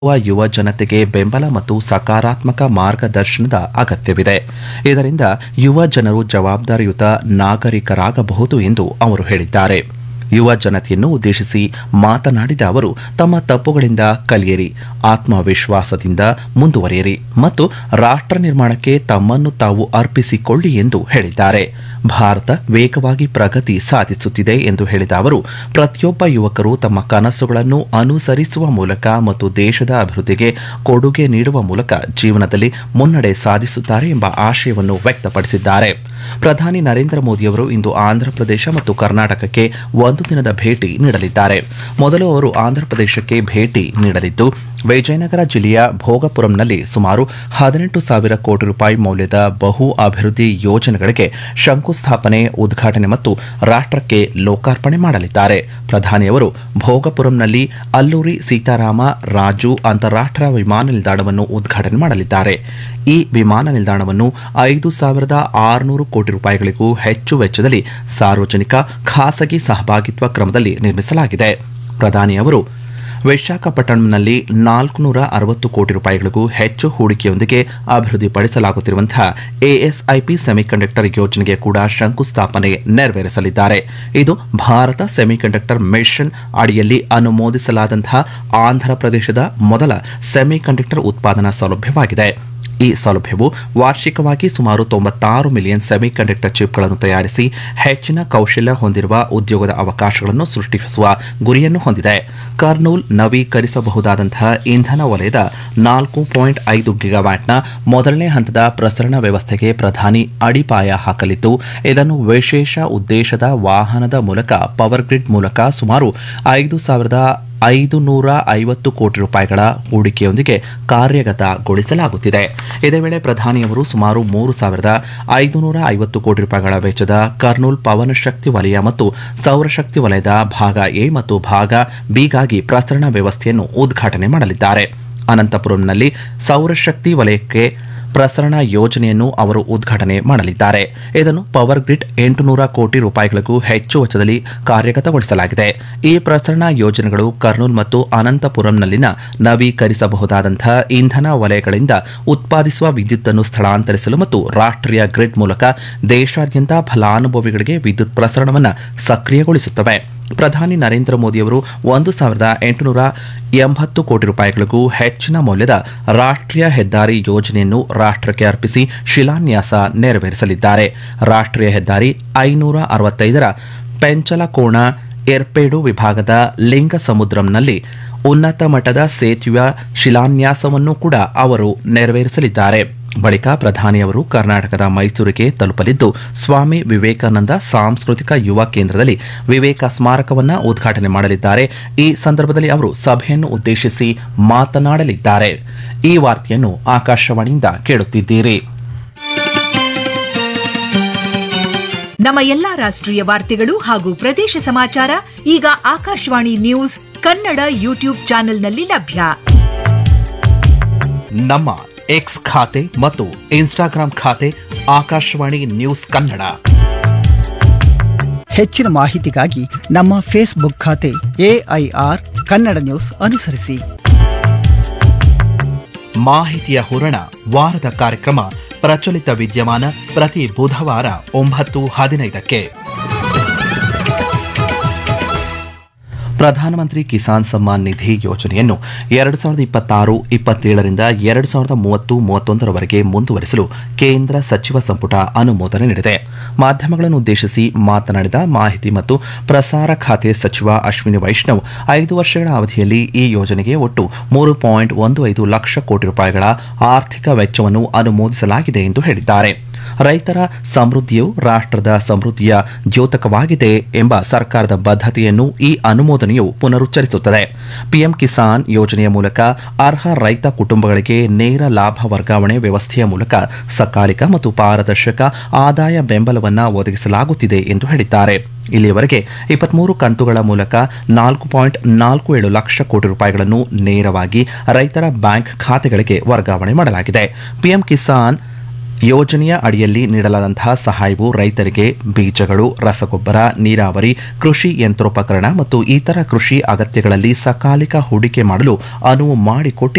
ಯುವ ಜನತೆಗೆ ಬೆಂಬಲ ಮತ್ತು ಸಕಾರಾತ್ಮಕ ಮಾರ್ಗದರ್ಶನದ ಅಗತ್ಯವಿದೆ ಇದರಿಂದ ಯುವ ಜನರು ಜವಾಬ್ದಾರಿಯುತ ನಾಗರಿಕರಾಗಬಹುದು ಎಂದು ಅವರು ಹೇಳಿದ್ದಾರೆ ಯುವ ಜನತೆಯನ್ನು ಉದ್ದೇಶಿಸಿ ಮಾತನಾಡಿದ ಅವರು ತಮ್ಮ ತಪ್ಪುಗಳಿಂದ ಕಲಿಯಿರಿ ಆತ್ಮವಿಶ್ವಾಸದಿಂದ ಮುಂದುವರಿಯಿರಿ ಮತ್ತು ರಾಷ್ಟ್ರ ನಿರ್ಮಾಣಕ್ಕೆ ತಮ್ಮನ್ನು ತಾವು ಅರ್ಪಿಸಿಕೊಳ್ಳಿ ಎಂದು ಹೇಳಿದ್ದಾರೆ ಭಾರತ ವೇಗವಾಗಿ ಪ್ರಗತಿ ಸಾಧಿಸುತ್ತಿದೆ ಎಂದು ಹೇಳಿದ ಅವರು ಪ್ರತಿಯೊಬ್ಬ ಯುವಕರು ತಮ್ಮ ಕನಸುಗಳನ್ನು ಅನುಸರಿಸುವ ಮೂಲಕ ಮತ್ತು ದೇಶದ ಅಭಿವೃದ್ಧಿಗೆ ಕೊಡುಗೆ ನೀಡುವ ಮೂಲಕ ಜೀವನದಲ್ಲಿ ಮುನ್ನಡೆ ಸಾಧಿಸುತ್ತಾರೆ ಎಂಬ ಆಶಯವನ್ನು ವ್ಯಕ್ತಪಡಿಸಿದ್ದಾರೆ ಪ್ರಧಾನಿ ನರೇಂದ್ರ ಮೋದಿಯವರು ಇಂದು ಆಂಧ್ರಪ್ರದೇಶ ಮತ್ತು ಕರ್ನಾಟಕಕ್ಕೆ ಒಂದು ದಿನದ ಭೇಟಿ ನೀಡಲಿದ್ದಾರೆ ಮೊದಲು ಅವರು ಆಂಧ್ರಪ್ರದೇಶಕ್ಕೆ ಭೇಟಿ ನೀಡಲಿದ್ದು ವಿಜಯನಗರ ಜಿಲ್ಲೆಯ ಭೋಗಪುರಂನಲ್ಲಿ ಸುಮಾರು ಹದಿನೆಂಟು ಸಾವಿರ ಕೋಟಿ ರೂಪಾಯಿ ಮೌಲ್ಯದ ಬಹು ಅಭಿವೃದ್ಧಿ ಯೋಜನೆಗಳಿಗೆ ಶಂಕುಸ್ಥಾಪನೆ ಉದ್ಘಾಟನೆ ಮತ್ತು ರಾಷ್ಟ್ರಕ್ಕೆ ಲೋಕಾರ್ಪಣೆ ಮಾಡಲಿದ್ದಾರೆ ಪ್ರಧಾನಿಯವರು ಭೋಗಪುರಂನಲ್ಲಿ ಅಲ್ಲೂರಿ ಸೀತಾರಾಮ ರಾಜು ಅಂತಾರಾಷ್ಟ್ರೀಯ ವಿಮಾನ ನಿಲ್ದಾಣವನ್ನು ಉದ್ಘಾಟನೆ ಮಾಡಲಿದ್ದಾರೆ ಈ ವಿಮಾನ ನಿಲ್ದಾಣವನ್ನು ಐದು ಸಾವಿರದ ಆರುನೂರು ಕೋಟಿ ರೂಪಾಯಿಗಳಿಗೂ ಹೆಚ್ಚು ವೆಚ್ಚದಲ್ಲಿ ಸಾರ್ವಜನಿಕ ಖಾಸಗಿ ಸಹಭಾಗಿತ್ವ ಕ್ರಮದಲ್ಲಿ ನಿರ್ಮಿಸಲಾಗಿದೆ ಪ್ರಧಾನಿಯವರು ವಿಶಾಖಪಟ್ಟಣಂನಲ್ಲಿ ನಾಲ್ಕುನೂರ ಅರವತ್ತು ಕೋಟಿ ರೂಪಾಯಿಗಳಿಗೂ ಹೆಚ್ಚು ಹೂಡಿಕೆಯೊಂದಿಗೆ ಅಭಿವೃದ್ಧಿಪಡಿಸಲಾಗುತ್ತಿರುವಂತಹ ಎಎಸ್ಐಪಿ ಸೆಮಿಕಂಡಕ್ಟರ್ ಯೋಜನೆಗೆ ಕೂಡ ಶಂಕುಸ್ಥಾಪನೆ ನೆರವೇರಿಸಲಿದ್ದಾರೆ ಇದು ಭಾರತ ಸೆಮಿಕಂಡಕ್ಟರ್ ಮಿಷನ್ ಅಡಿಯಲ್ಲಿ ಅನುಮೋದಿಸಲಾದಂತಹ ಆಂಧ್ರಪ್ರದೇಶದ ಮೊದಲ ಸೆಮಿಕಂಡಕ್ಟರ್ ಉತ್ಪಾದನಾ ಸೌಲಭ್ಯವಾಗಿದೆ ಈ ಸೌಲಭ್ಯವು ವಾರ್ಷಿಕವಾಗಿ ಸುಮಾರು ತೊಂಬತ್ತಾರು ಮಿಲಿಯನ್ ಸೆಮಿಕಂಡಕ್ಟರ್ ಚಿಪ್ಗಳನ್ನು ತಯಾರಿಸಿ ಹೆಚ್ಚಿನ ಕೌಶಲ್ಯ ಹೊಂದಿರುವ ಉದ್ಯೋಗದ ಅವಕಾಶಗಳನ್ನು ಸೃಷ್ಟಿಸುವ ಗುರಿಯನ್ನು ಹೊಂದಿದೆ ಕರ್ನೂಲ್ ನವೀಕರಿಸಬಹುದಾದಂತಹ ಇಂಧನ ವಲಯದ ನಾಲ್ಕು ಪಾಯಿಂಟ್ ಐದು ಗಿಗಾವ್ಯಾಟ್ನ ಮೊದಲನೇ ಹಂತದ ಪ್ರಸರಣ ವ್ಯವಸ್ಥೆಗೆ ಪ್ರಧಾನಿ ಅಡಿಪಾಯ ಹಾಕಲಿದ್ದು ಇದನ್ನು ವಿಶೇಷ ಉದ್ದೇಶದ ವಾಹನದ ಮೂಲಕ ಪವರ್ ಗ್ರಿಡ್ ಮೂಲಕ ಸುಮಾರು ಐದು ಸಾವಿರದ ಐದು ನೂರ ಐವತ್ತು ಕೋಟಿ ರೂಪಾಯಿಗಳ ಹೂಡಿಕೆಯೊಂದಿಗೆ ಕಾರ್ಯಗತಗೊಳಿಸಲಾಗುತ್ತಿದೆ ಇದೇ ವೇಳೆ ಪ್ರಧಾನಿಯವರು ಸುಮಾರು ಮೂರು ಸಾವಿರದ ಐದುನೂರ ಐವತ್ತು ಕೋಟಿ ರೂಪಾಯಿಗಳ ವೆಚ್ಚದ ಕರ್ನೂಲ್ ಪವನ ಶಕ್ತಿ ವಲಯ ಮತ್ತು ಸೌರಶಕ್ತಿ ವಲಯದ ಭಾಗ ಎ ಮತ್ತು ಭಾಗ ಬಿಗಾಗಿ ಪ್ರಸರಣ ವ್ಯವಸ್ಥೆಯನ್ನು ಉದ್ಘಾಟನೆ ಮಾಡಲಿದ್ದಾರೆ ಅನಂತಪುರಂನಲ್ಲಿ ಸೌರಶಕ್ತಿ ವಲಯಕ್ಕೆ ಪ್ರಸರಣ ಯೋಜನೆಯನ್ನು ಅವರು ಉದ್ಘಾಟನೆ ಮಾಡಲಿದ್ದಾರೆ ಇದನ್ನು ಪವರ್ ಗ್ರಿಡ್ ಎಂಟುನೂರ ಕೋಟಿ ರೂಪಾಯಿಗಳಿಗೂ ಹೆಚ್ಚು ವೆಚ್ಚದಲ್ಲಿ ಕಾರ್ಯಗತಗೊಳಿಸಲಾಗಿದೆ ಈ ಪ್ರಸರಣ ಯೋಜನೆಗಳು ಕರ್ನೂಲ್ ಮತ್ತು ಅನಂತಪುರಂನಲ್ಲಿನ ನವೀಕರಿಸಬಹುದಾದಂತಹ ಇಂಧನ ವಲಯಗಳಿಂದ ಉತ್ಪಾದಿಸುವ ವಿದ್ಯುತ್ತನ್ನು ಸ್ಥಳಾಂತರಿಸಲು ಮತ್ತು ರಾಷ್ಟ್ರೀಯ ಗ್ರಿಡ್ ಮೂಲಕ ದೇಶಾದ್ಯಂತ ಫಲಾನುಭವಿಗಳಿಗೆ ವಿದ್ಯುತ್ ಪ್ರಸರಣವನ್ನು ಸಕ್ರಿಯಗೊಳಿಸುತ್ತವೆ ಪ್ರಧಾನಿ ನರೇಂದ್ರ ಮೋದಿಯವರು ಒಂದು ಸಾವಿರದ ಎಂಟುನೂರ ಎಂಬತ್ತು ಕೋಟಿ ರೂಪಾಯಿಗಳಿಗೂ ಹೆಚ್ಚಿನ ಮೌಲ್ಯದ ರಾಷ್ಟ್ರೀಯ ಹೆದ್ದಾರಿ ಯೋಜನೆಯನ್ನು ರಾಷ್ಟ್ರಕ್ಕೆ ಅರ್ಪಿಸಿ ಶಿಲಾನ್ಯಾಸ ನೆರವೇರಿಸಲಿದ್ದಾರೆ ರಾಷ್ಟ್ರೀಯ ಹೆದ್ದಾರಿ ಐನೂರ ಅರವತ್ತೈದರ ಪೆಂಚಲಕೋಣ ಏರ್ಪೇಡು ವಿಭಾಗದ ಲಿಂಗಸಮುದ್ರಂನಲ್ಲಿ ಉನ್ನತ ಮಟ್ಟದ ಸೇತುವೆಯ ಶಿಲಾನ್ಯಾಸವನ್ನು ಕೂಡ ಅವರು ನೆರವೇರಿಸಲಿದ್ದಾರೆ ಬಳಿಕ ಪ್ರಧಾನಿಯವರು ಕರ್ನಾಟಕದ ಮೈಸೂರಿಗೆ ತಲುಪಲಿದ್ದು ಸ್ವಾಮಿ ವಿವೇಕಾನಂದ ಸಾಂಸ್ಕೃತಿಕ ಯುವ ಕೇಂದ್ರದಲ್ಲಿ ವಿವೇಕ ಸ್ಮಾರಕವನ್ನು ಉದ್ಘಾಟನೆ ಮಾಡಲಿದ್ದಾರೆ ಈ ಸಂದರ್ಭದಲ್ಲಿ ಅವರು ಸಭೆಯನ್ನು ಉದ್ದೇಶಿಸಿ ಮಾತನಾಡಲಿದ್ದಾರೆ ಈ ವಾರ್ತೆಯನ್ನು ಆಕಾಶವಾಣಿಯಿಂದ ಕೇಳುತ್ತಿದ್ದೀರಿ ನಮ್ಮ ಎಲ್ಲಾ ರಾಷ್ಟ್ರೀಯ ವಾರ್ತೆಗಳು ಹಾಗೂ ಪ್ರದೇಶ ಸಮಾಚಾರ ಈಗ ಆಕಾಶವಾಣಿ ನ್ಯೂಸ್ ಕನ್ನಡ ಯೂಟ್ಯೂಬ್ ಚಾನೆಲ್ನಲ್ಲಿ ಲಭ್ಯ ನಮ್ಮ ಎಕ್ಸ್ ಖಾತೆ ಮತ್ತು ಇನ್ಸ್ಟಾಗ್ರಾಂ ಖಾತೆ ಆಕಾಶವಾಣಿ ನ್ಯೂಸ್ ಕನ್ನಡ ಹೆಚ್ಚಿನ ಮಾಹಿತಿಗಾಗಿ ನಮ್ಮ ಫೇಸ್ಬುಕ್ ಖಾತೆ ಎಐಆರ್ ಕನ್ನಡ ನ್ಯೂಸ್ ಅನುಸರಿಸಿ ಮಾಹಿತಿಯ ಹೂರಣ ವಾರದ ಕಾರ್ಯಕ್ರಮ ಪ್ರಚಲಿತ ವಿದ್ಯಮಾನ ಪ್ರತಿ ಬುಧವಾರ ಒಂಬತ್ತು ಹದಿನೈದಕ್ಕೆ ಪ್ರಧಾನಮಂತ್ರಿ ಕಿಸಾನ್ ಸಮ್ಮಾನ್ ನಿಧಿ ಯೋಜನೆಯನ್ನು ಎರಡು ಸಾವಿರದ ಇಪ್ಪತ್ತಾರು ಇಪ್ಪತ್ತೇಳರಿಂದ ಎರಡು ಸಾವಿರದ ಮೂವತ್ತು ಮೂವತ್ತೊಂದರವರೆಗೆ ಮುಂದುವರಿಸಲು ಕೇಂದ್ರ ಸಚಿವ ಸಂಪುಟ ಅನುಮೋದನೆ ನೀಡಿದೆ ಮಾಧ್ಯಮಗಳನ್ನು ಉದ್ದೇಶಿಸಿ ಮಾತನಾಡಿದ ಮಾಹಿತಿ ಮತ್ತು ಪ್ರಸಾರ ಖಾತೆ ಸಚಿವ ಅಶ್ವಿನಿ ವೈಷ್ಣವ್ ಐದು ವರ್ಷಗಳ ಅವಧಿಯಲ್ಲಿ ಈ ಯೋಜನೆಗೆ ಒಟ್ಟು ಮೂರು ಪಾಯಿಂಟ್ ಒಂದು ಐದು ಲಕ್ಷ ಕೋಟಿ ರೂಪಾಯಿಗಳ ಆರ್ಥಿಕ ವೆಚ್ಚವನ್ನು ಅನುಮೋದಿಸಲಾಗಿದೆ ಎಂದು ಹೇಳಿದ್ದಾರೆ ರೈತರ ಸಮೃದ್ಧಿಯು ರಾಷ್ಟ್ರದ ಸಮೃದ್ಧಿಯ ದ್ಯೋತಕವಾಗಿದೆ ಎಂಬ ಸರ್ಕಾರದ ಬದ್ಧತೆಯನ್ನು ಈ ಅನುಮೋದನೆಯು ಪುನರುಚ್ಚರಿಸುತ್ತದೆ ಪಿಎಂ ಕಿಸಾನ್ ಯೋಜನೆಯ ಮೂಲಕ ಅರ್ಹ ರೈತ ಕುಟುಂಬಗಳಿಗೆ ನೇರ ಲಾಭ ವರ್ಗಾವಣೆ ವ್ಯವಸ್ಥೆಯ ಮೂಲಕ ಸಕಾಲಿಕ ಮತ್ತು ಪಾರದರ್ಶಕ ಆದಾಯ ಬೆಂಬಲವನ್ನು ಒದಗಿಸಲಾಗುತ್ತಿದೆ ಎಂದು ಹೇಳಿದ್ದಾರೆ ಇಲ್ಲಿಯವರೆಗೆ ಇಪ್ಪತ್ಮೂರು ಕಂತುಗಳ ಮೂಲಕ ನಾಲ್ಕು ಪಾಯಿಂಟ್ ನಾಲ್ಕು ಏಳು ಲಕ್ಷ ಕೋಟಿ ರೂಪಾಯಿಗಳನ್ನು ನೇರವಾಗಿ ರೈತರ ಬ್ಯಾಂಕ್ ಖಾತೆಗಳಿಗೆ ವರ್ಗಾವಣೆ ಮಾಡಲಾಗಿದೆ ಪಿಎಂ ಕಿಸಾನ್ ಯೋಜನೆಯ ಅಡಿಯಲ್ಲಿ ನೀಡಲಾದಂತಹ ಸಹಾಯವು ರೈತರಿಗೆ ಬೀಜಗಳು ರಸಗೊಬ್ಬರ ನೀರಾವರಿ ಕೃಷಿ ಯಂತ್ರೋಪಕರಣ ಮತ್ತು ಇತರ ಕೃಷಿ ಅಗತ್ಯಗಳಲ್ಲಿ ಸಕಾಲಿಕ ಹೂಡಿಕೆ ಮಾಡಲು ಅನುವು ಮಾಡಿಕೊಟ್ಟಿದೆ